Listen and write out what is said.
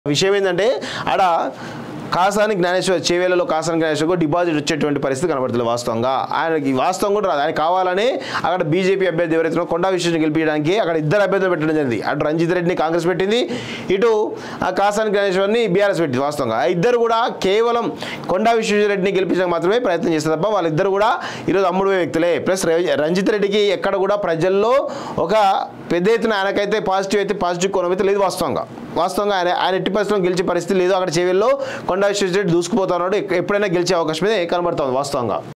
విషయం ఏంటంటే ఆడ కాసాని జ్ఞానేశ్వర్ చేవేలలో కాసాని జ్ఞానేశ్వర్ డిపాజిట్ వచ్చేటువంటి పరిస్థితి కనబడుతుంది వాస్తవంగా ఆయనకి వాస్తవం కూడా రాదు ఆయన కావాలని అక్కడ బీజేపీ అభ్యర్థి ఎవరైతే ఉన్నారో కొండా విశ్వేశ్వరం గెలిపించడానికి అక్కడ ఇద్దరు అభ్యర్థులు పెట్టడం జరిగింది అటు రంజిత్ రెడ్డిని కాంగ్రెస్ పెట్టింది ఇటు ఆ కాసాని జ్ఞానేశ్వర్ని బీఆర్ఎస్ పెట్టింది వాస్తవంగా ఆ ఇద్దరు కూడా కేవలం కొండా విశ్వేశ్వరరెడ్డిని గెలిపించడానికి మాత్రమే ప్రయత్నం చేస్తారు తప్ప వాళ్ళిద్దరు కూడా ఈరోజు అమ్ముడు వ్యక్తులే ప్లస్ రవి- రంజిత్ రెడ్డికి ఎక్కడ కూడా ప్రజల్లో ఒక పెద్ద ఎత్తున ఆయనకైతే పాజిటివ్ అయితే పాజిటివ్ కోణం అయితే లేదు వాస్తవంగా వాస్తవంగా ఆయన ఆయన ఎట్టి పరిస్థితుల్లో గెలిచే పరిస్థితి లేదు అక్కడ చెవిల్లో కొండా విశ్వేశ్వరరెడ్డి దూసుకుపోతా ఉన్నాడు ఎప్పుడైనా గెలిచే అవకాశమే కనబడుతుంది వాస్తవంగా